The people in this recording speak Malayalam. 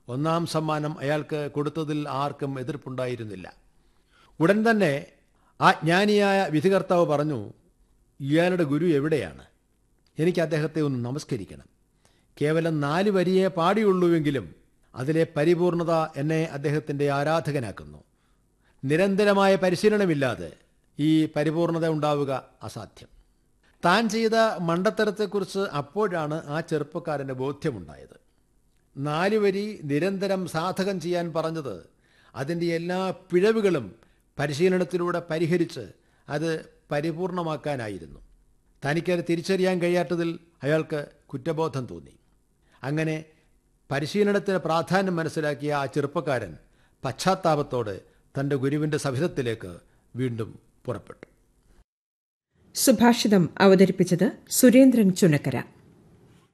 ഒന്നാം സമ്മാനം അയാൾക്ക് കൊടുത്തതിൽ ആർക്കും എതിർപ്പുണ്ടായിരുന്നില്ല ഉടൻ തന്നെ ആ ജ്ഞാനിയായ വിധികർത്താവ് പറഞ്ഞു ഇയാളുടെ ഗുരു എവിടെയാണ് എനിക്ക് അദ്ദേഹത്തെ ഒന്ന് നമസ്കരിക്കണം കേവലം നാല് വരിയെ പാടിയുള്ളൂവെങ്കിലും അതിലെ പരിപൂർണത എന്നെ അദ്ദേഹത്തിൻ്റെ ആരാധകനാക്കുന്നു നിരന്തരമായ പരിശീലനമില്ലാതെ ഈ പരിപൂർണത ഉണ്ടാവുക അസാധ്യം താൻ ചെയ്ത മണ്ടത്തരത്തെക്കുറിച്ച് അപ്പോഴാണ് ആ ചെറുപ്പക്കാരന് ബോധ്യമുണ്ടായത് നാല് വരി നിരന്തരം സാധകം ചെയ്യാൻ പറഞ്ഞത് അതിൻ്റെ എല്ലാ പിഴവുകളും പരിശീലനത്തിലൂടെ പരിഹരിച്ച് അത് പരിപൂർണമാക്കാനായിരുന്നു തനിക്കത് തിരിച്ചറിയാൻ കഴിയാത്തതിൽ അയാൾക്ക് കുറ്റബോധം തോന്നി അങ്ങനെ പരിശീലനത്തിന് പ്രാധാന്യം മനസ്സിലാക്കിയ ആ ചെറുപ്പക്കാരൻ പശ്ചാത്താപത്തോടെ തൻ്റെ ഗുരുവിൻ്റെ സവിധത്തിലേക്ക് വീണ്ടും പുറപ്പെട്ടു സുഭാഷിതം അവതരിപ്പിച്ചത് സുരേന്ദ്രൻ ചുനക്കര